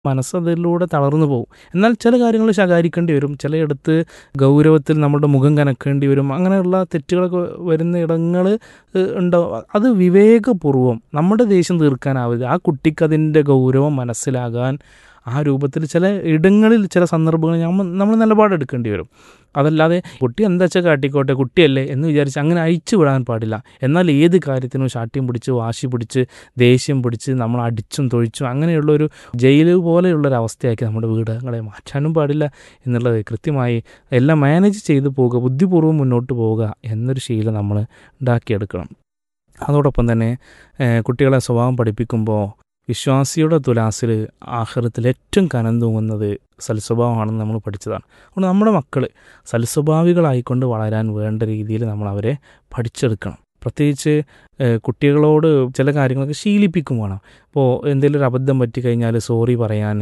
മനസ്സതിലൂടെ തളർന്നു പോകും എന്നാൽ ചില കാര്യങ്ങൾ ശകാരിക്കേണ്ടി വരും ചിലയിടത്ത് ഗൗരവത്തിൽ നമ്മുടെ മുഖം കനക്കേണ്ടി വരും അങ്ങനെയുള്ള തെറ്റുകളൊക്കെ വരുന്ന ഇടങ്ങൾ ഉണ്ടാവും അത് വിവേകപൂർവ്വം നമ്മുടെ ദേഷ്യം തീർക്കാനാവില്ല ആ കുട്ടിക്ക് അതിൻ്റെ ഗൗരവം മനസ്സിലാകാൻ ആ രൂപത്തിൽ ചില ഇടങ്ങളിൽ ചില സന്ദർഭങ്ങളിൽ നമ്മൾ നമ്മൾ നിലപാടെടുക്കേണ്ടി വരും അതല്ലാതെ കുട്ടി എന്താ വെച്ചാൽ കാട്ടിക്കോട്ടെ കുട്ടിയല്ലേ എന്ന് വിചാരിച്ച് അങ്ങനെ അയച്ചു വിടാൻ പാടില്ല എന്നാൽ ഏത് കാര്യത്തിനും ശാഠ്യം പിടിച്ച് വാശി പിടിച്ച് ദേഷ്യം പിടിച്ച് നമ്മൾ അടിച്ചും തൊഴിച്ചും അങ്ങനെയുള്ളൊരു ജയിൽ പോലെയുള്ളൊരവസ്ഥയാക്കി നമ്മുടെ വീടുകളെ മാറ്റാനും പാടില്ല എന്നുള്ളത് കൃത്യമായി എല്ലാം മാനേജ് ചെയ്ത് പോവുക ബുദ്ധിപൂർവ്വം മുന്നോട്ട് പോവുക എന്നൊരു ശീലം നമ്മൾ ഉണ്ടാക്കിയെടുക്കണം അതോടൊപ്പം തന്നെ കുട്ടികളെ സ്വഭാവം പഠിപ്പിക്കുമ്പോൾ വിശ്വാസിയുടെ തുലാസിൽ ആഹൃത്തിൽ ഏറ്റവും കനം തൂങ്ങുന്നത് സൽസ്വഭാവമാണെന്ന് നമ്മൾ പഠിച്ചതാണ് അതുകൊണ്ട് നമ്മുടെ മക്കൾ സൽസ്വഭാവികളായിക്കൊണ്ട് വളരാൻ വേണ്ട രീതിയിൽ നമ്മൾ അവരെ പഠിച്ചെടുക്കണം പ്രത്യേകിച്ച് കുട്ടികളോട് ചില കാര്യങ്ങളൊക്കെ ശീലിപ്പിക്കും വേണം ഇപ്പോൾ എന്തെങ്കിലും ഒരു അബദ്ധം പറ്റിക്കഴിഞ്ഞാൽ സോറി പറയാൻ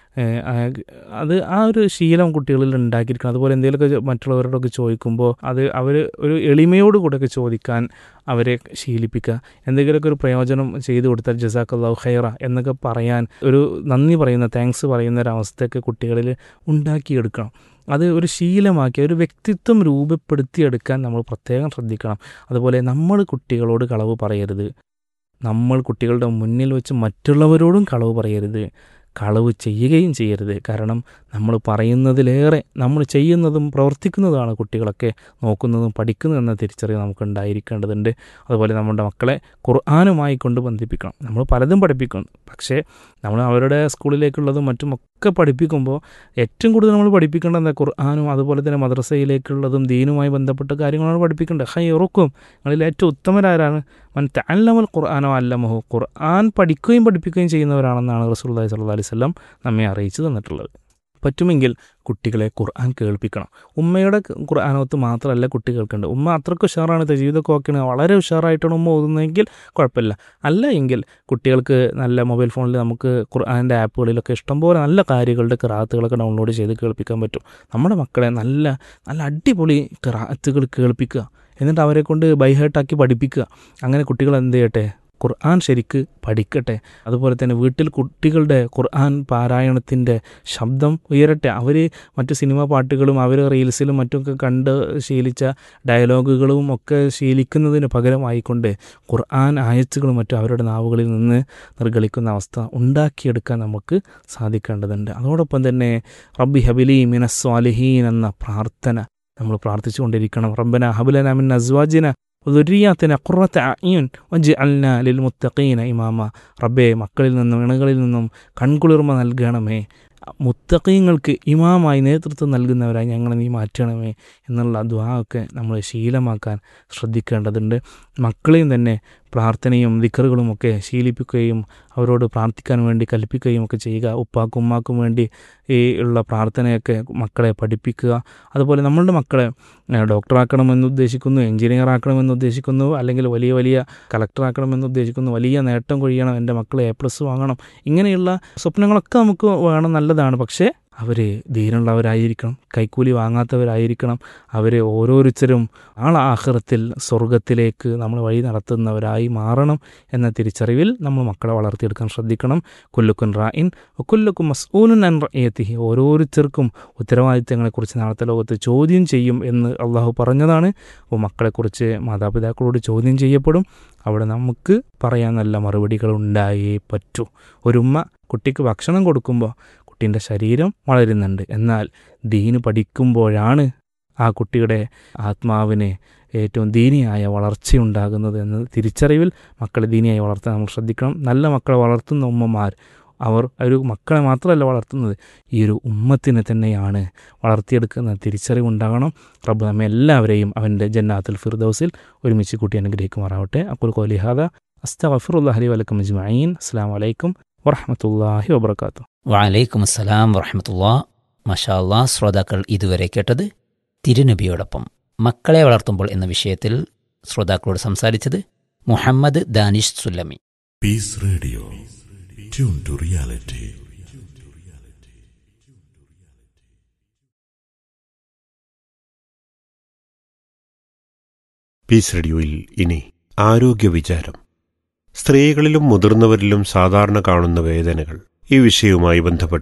അത് ആ ഒരു ശീലം കുട്ടികളിൽ ഉണ്ടാക്കിയിരിക്കണം അതുപോലെ എന്തെങ്കിലുമൊക്കെ മറ്റുള്ളവരോടൊക്കെ ചോദിക്കുമ്പോൾ അത് അവർ ഒരു എളിമയോട് കൂടെയൊക്കെ ചോദിക്കാൻ അവരെ ശീലിപ്പിക്കുക എന്തെങ്കിലുമൊക്കെ ഒരു പ്രയോജനം ചെയ്തു കൊടുത്താൽ ജസാഖല്ലാഹു ഖൈറ എന്നൊക്കെ പറയാൻ ഒരു നന്ദി പറയുന്ന താങ്ക്സ് പറയുന്ന ഒരു അവസ്ഥയൊക്കെ കുട്ടികളിൽ ഉണ്ടാക്കിയെടുക്കണം അത് ഒരു ശീലമാക്കി ഒരു വ്യക്തിത്വം രൂപപ്പെടുത്തിയെടുക്കാൻ നമ്മൾ പ്രത്യേകം ശ്രദ്ധിക്കണം അതുപോലെ നമ്മൾ കുട്ടികളോട് കളവ് പറയരുത് നമ്മൾ കുട്ടികളുടെ മുന്നിൽ വെച്ച് മറ്റുള്ളവരോടും കളവ് പറയരുത് കളവ് ചെയ്യുകയും ചെയ്യരുത് കാരണം നമ്മൾ പറയുന്നതിലേറെ നമ്മൾ ചെയ്യുന്നതും പ്രവർത്തിക്കുന്നതാണ് കുട്ടികളൊക്കെ നോക്കുന്നതും പഠിക്കുന്നതും എന്ന തിരിച്ചറിവ് നമുക്ക് ഉണ്ടായിരിക്കേണ്ടതുണ്ട് അതുപോലെ നമ്മുടെ മക്കളെ ഖുർആാനുമായി കൊണ്ട് ബന്ധിപ്പിക്കണം നമ്മൾ പലതും പഠിപ്പിക്കണം പക്ഷേ നമ്മൾ അവരുടെ സ്കൂളിലേക്കുള്ളതും മറ്റും ഒക്കെ പഠിപ്പിക്കുമ്പോൾ ഏറ്റവും കൂടുതൽ നമ്മൾ പഠിപ്പിക്കേണ്ടത് എന്താ ഖുർആാനും അതുപോലെ തന്നെ മദ്രസയിലേക്കുള്ളതും ദീനുമായി ബന്ധപ്പെട്ട കാര്യങ്ങളാണ് പഠിപ്പിക്കേണ്ടത് ഹൈ ഉറക്കും നിങ്ങളിൽ ഏറ്റവും ഉത്തമരാരാണ് മൻ തല്ലമൽ ഖുർആാനോ അല്ലമഹു ഖുർആൻ പഠിക്കുകയും പഠിപ്പിക്കുകയും ചെയ്യുന്നവരാണെന്നാണ് റസൂൽ സല്ലു അലൈഹി സ്വലം നമ്മെ അറിയിച്ചു തന്നിട്ടുള്ളത് പറ്റുമെങ്കിൽ കുട്ടികളെ ഖുർആൻ കേൾപ്പിക്കണം ഉമ്മയുടെ ഖുർആാനകത്ത് മാത്രമല്ല കുട്ടി കേൾക്കേണ്ടത് ഉമ്മ അത്രയ്ക്ക് ഉഷാറാണ് ജീവിതമൊക്കെ ഓക്കെയാണ് വളരെ ഉഷാറായിട്ടാണ് ഉമ്മ ഓതുന്നതെങ്കിൽ കുഴപ്പമില്ല അല്ല എങ്കിൽ കുട്ടികൾക്ക് നല്ല മൊബൈൽ ഫോണിൽ നമുക്ക് ഖുർആാൻ്റെ ആപ്പുകളിലൊക്കെ ഇഷ്ടംപോലെ നല്ല കാര്യങ്ങളുടെ കിറാത്തുകളൊക്കെ ഡൗൺലോഡ് ചെയ്ത് കേൾപ്പിക്കാൻ പറ്റും നമ്മുടെ മക്കളെ നല്ല നല്ല അടിപൊളി കിറാത്തുകൾ കേൾപ്പിക്കുക എന്നിട്ട് അവരെ കൊണ്ട് ബൈഹേർട്ടാക്കി പഠിപ്പിക്കുക അങ്ങനെ കുട്ടികൾ എന്ത് ചെയ്യട്ടെ ഖുർആൻ ശരിക്ക് പഠിക്കട്ടെ അതുപോലെ തന്നെ വീട്ടിൽ കുട്ടികളുടെ ഖുർആൻ പാരായണത്തിൻ്റെ ശബ്ദം ഉയരട്ടെ അവർ മറ്റു സിനിമ പാട്ടുകളും അവർ റീൽസിലും മറ്റുമൊക്കെ കണ്ട് ശീലിച്ച ഡയലോഗുകളും ഒക്കെ ശീലിക്കുന്നതിന് പകരമായിക്കൊണ്ട് ഖുർആൻ ആയത്തുകളും മറ്റും അവരുടെ നാവുകളിൽ നിന്ന് നിർഗളിക്കുന്ന അവസ്ഥ ഉണ്ടാക്കിയെടുക്കാൻ നമുക്ക് സാധിക്കേണ്ടതുണ്ട് അതോടൊപ്പം തന്നെ റബ്ബി ഹബിലി മിനസ്വാലിഹീൻ എന്ന പ്രാർത്ഥന നമ്മൾ പ്രാർത്ഥിച്ചുകൊണ്ടിരിക്കണം റബ്ബന ഹബുലന മിൻ അസ്വാജിന ദുരിയാത്തിന് കുറത്ത അയ്യുൻ വജ് അൽന ലിൽ മുത്തഖീന ഇമാമ റബ്ബെ മക്കളിൽ നിന്നും ഇണകളിൽ നിന്നും കൺകുളിർമ നൽകണമേ മുത്തഖീങ്ങൾക്ക് ഇമാമായി നേതൃത്വം നൽകുന്നവരായി ഞങ്ങളെ നീ മാറ്റണമേ എന്നുള്ള ദ്വാ ഒക്കെ നമ്മൾ ശീലമാക്കാൻ ശ്രദ്ധിക്കേണ്ടതുണ്ട് മക്കളെയും തന്നെ പ്രാർത്ഥനയും ദിക്കറുകളും ഒക്കെ ശീലിപ്പിക്കുകയും അവരോട് പ്രാർത്ഥിക്കാൻ വേണ്ടി കൽപ്പിക്കുകയും ഒക്കെ ചെയ്യുക ഉപ്പാക്കും ഉമ്മാക്കും വേണ്ടി ഈ ഉള്ള പ്രാർത്ഥനയൊക്കെ മക്കളെ പഠിപ്പിക്കുക അതുപോലെ നമ്മളുടെ മക്കളെ ഡോക്ടറാക്കണമെന്ന് ഉദ്ദേശിക്കുന്നു എഞ്ചിനീയർ ആക്കണമെന്ന് ഉദ്ദേശിക്കുന്നു അല്ലെങ്കിൽ വലിയ വലിയ കളക്ടറാക്കണമെന്ന് ഉദ്ദേശിക്കുന്നു വലിയ നേട്ടം കൊഴിയണം എൻ്റെ മക്കൾ എ പ്ലസ് വാങ്ങണം ഇങ്ങനെയുള്ള സ്വപ്നങ്ങളൊക്കെ നമുക്ക് വേണം നല്ലതാണ് പക്ഷേ അവർ ധീരമുള്ളവരായിരിക്കണം കൈക്കൂലി വാങ്ങാത്തവരായിരിക്കണം അവർ ഓരോരുത്തരും ആൾ ആഹ്റത്തിൽ സ്വർഗത്തിലേക്ക് നമ്മൾ വഴി നടത്തുന്നവരായി മാറണം എന്ന തിരിച്ചറിവിൽ നമ്മൾ മക്കളെ വളർത്തിയെടുക്കാൻ ശ്രദ്ധിക്കണം കുല്ലുക്കുൻ റായിൻ കുല്ലുക്കും മസ്ഊലുൻ അൻ റയത്തിഹി ഓരോരുത്തർക്കും ഉത്തരവാദിത്തങ്ങളെക്കുറിച്ച് നാളത്തെ ലോകത്ത് ചോദ്യം ചെയ്യും എന്ന് അള്ളാഹു പറഞ്ഞതാണ് അപ്പോൾ മക്കളെക്കുറിച്ച് മാതാപിതാക്കളോട് ചോദ്യം ചെയ്യപ്പെടും അവിടെ നമുക്ക് പറയാൻ നല്ല മറുപടികൾ ഉണ്ടായേ പറ്റൂ ഒരുമ്മ കുട്ടിക്ക് ഭക്ഷണം കൊടുക്കുമ്പോൾ കുട്ടീൻ്റെ ശരീരം വളരുന്നുണ്ട് എന്നാൽ ദീന് പഠിക്കുമ്പോഴാണ് ആ കുട്ടിയുടെ ആത്മാവിന് ഏറ്റവും ദീനിയായ വളർച്ചയുണ്ടാകുന്നത് എന്ന തിരിച്ചറിവിൽ മക്കളെ ദീനിയായി വളർത്താൻ നമ്മൾ ശ്രദ്ധിക്കണം നല്ല മക്കളെ വളർത്തുന്ന ഉമ്മമാർ അവർ ഒരു മക്കളെ മാത്രമല്ല വളർത്തുന്നത് ഈ ഒരു ഉമ്മത്തിനെ തന്നെയാണ് വളർത്തിയെടുക്കുന്ന തിരിച്ചറിവുണ്ടാകണം റബ്ബ് നമ്മെ എല്ലാവരെയും അവൻ്റെ ജന്നാത്തുൽ ഫിർദൌസിൽ ഒരുമിച്ച് കൂട്ടി അനുഗ്രഹിക്കുമാറാവട്ടെ അക്കുൽ കോലിഹാദ അസ്തഫിറുല്ലാഹലി വലക്കും അജ്മീൻ അസ്സാം വലൈക്കും വറഹമത്തല്ലാഹി വബർക്കാത്തു വലൈക്കും അസ്സലാം വറഹമത്തുള്ള മഷാല്ലാ ശ്രോതാക്കൾ ഇതുവരെ കേട്ടത് തിരുനബിയോടൊപ്പം മക്കളെ വളർത്തുമ്പോൾ എന്ന വിഷയത്തിൽ ശ്രോതാക്കളോട് സംസാരിച്ചത് Muhammad Danish Sullami peace radio tune to reality peace റേഡിയോയിൽ ഇനി ആരോഗ്യ വിചാരം സ്ത്രീകളിലും മുതിർന്നവരിലും സാധാരണ കാണുന്ന വേദനകൾ ഈ വിഷയവുമായി ബന്ധപ്പെട്ട